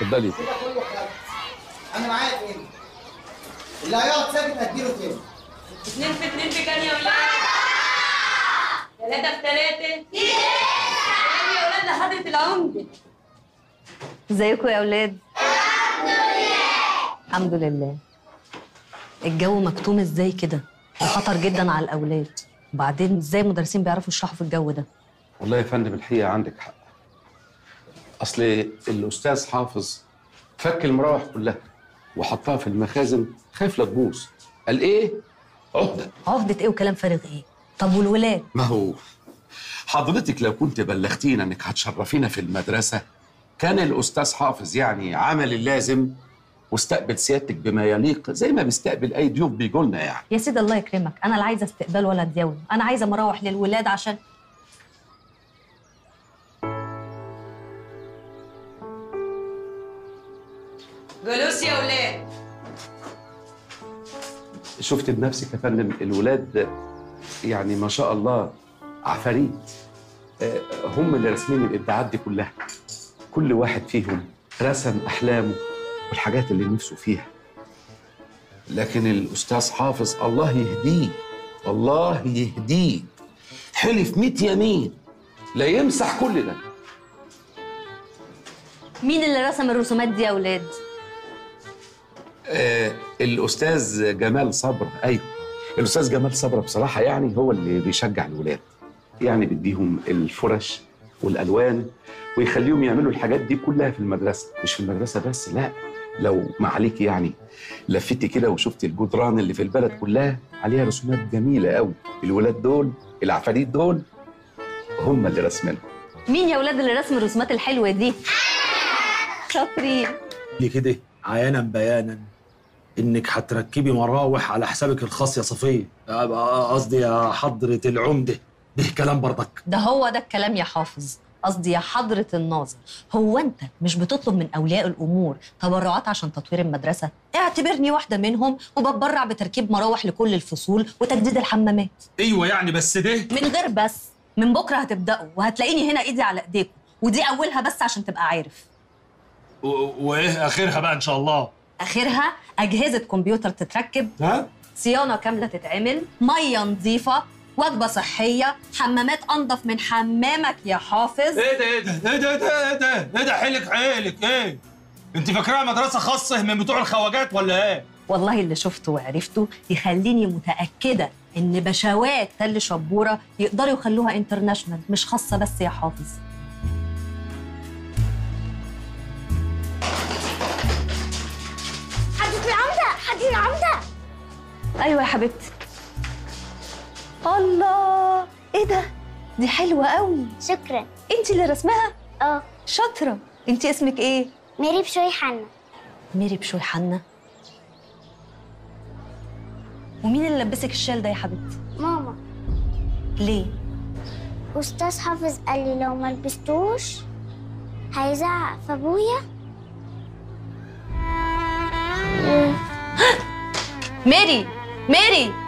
اتفضلي كده كله خد انا معايا اتنين اللي هيقعد ساكت هديله تاني اتنين في اتنين في كام يا ولاد؟ تلاتة في تلاتة يا ولاد لحضرة العمدة ازيكم يا اولاد الحمد لله الجو مكتوم ازاي كده ده خطر جدا على الاولاد وبعدين ازاي المدرسين بيعرفوا يشرحوا في الجو ده والله يا فندم الحقيقه عندك حق اصل الاستاذ حافظ فك المراوح كلها وحطها في المخازن خايف لا تبوظ قال ايه عهده عقدة ايه وكلام فارغ ايه طب والولاد ما هو حضرتك لو كنت بلغتينا انك هتشرفينا في المدرسه كان الاستاذ حافظ يعني عمل اللازم واستقبل سيادتك بما يليق زي ما بيستقبل اي ضيوف بيجولنا يعني يا سيدي الله يكرمك انا لا عايزه استقبال ولا دياول انا عايزه مراوح للولاد عشان جلوس يا ولاد شفت بنفسك يا فندم الولاد يعني ما شاء الله عفاريت آه، هم اللي راسمين الابداعات دي كلها كل واحد فيهم رسم احلامه والحاجات اللي نفسه فيها لكن الاستاذ حافظ الله يهديه الله يهديه حلف ميت يمين لا يمسح كل ده مين اللي رسم الرسومات دي يا اولاد آه الاستاذ جمال صبر ايوه الاستاذ جمال صبر بصراحه يعني هو اللي بيشجع الولاد يعني بيديهم الفرش والالوان ويخليهم يعملوا الحاجات دي كلها في المدرسه مش في المدرسه بس لا لو ما عليك يعني لفتي كده وشفت الجدران اللي في البلد كلها عليها رسومات جميله قوي الولاد دول العفاريت دول هم اللي رسمينها مين يا اولاد اللي رسم الرسومات الحلوه دي شاطرين لي كده عيانا بيانا انك هتركبي مراوح على حسابك الخاص يا صفيه أبقى قصدي يا حضره العمده ده كلام برضك ده هو ده الكلام يا حافظ قصدي يا حضرة الناظر هو انت مش بتطلب من اولياء الامور تبرعات عشان تطوير المدرسة اعتبرني واحدة منهم وبتبرع بتركيب مراوح لكل الفصول وتجديد الحمامات ايوه يعني بس ده من غير بس من بكرة هتبدأوا وهتلاقيني هنا ايدي على ايديكم ودي اولها بس عشان تبقى عارف و- وايه اخرها بقى ان شاء الله اخرها اجهزة كمبيوتر تتركب ها صيانة كاملة تتعمل مية نظيفة وجبة صحية حمامات أنظف من حمامك يا حافظ ايه ده ايه ده ايه ده ايه ده ايه ده ايه ده حيلك حيلك ايه انت فاكراها مدرسه خاصه من بتوع الخواجات ولا ايه والله اللي شفته وعرفته يخليني متأكدة إن بشوات تل شبورة يقدروا يخلوها انترناشونال مش خاصة بس يا حافظ حديث العمدة حديث العمدة أيوة يا حبيبتي الله إيه ده؟ دي حلوة قوي شكرا أنت اللي رسمها؟ اه شاطرة أنت اسمك إيه؟ ميري بشوي حنا ميري بشوي حنا ومين اللي لبسك الشال ده يا حبيبتي؟ ماما ليه؟ أستاذ حافظ قال لي لو ما لبستوش هيزعق في أبويا ميري ميري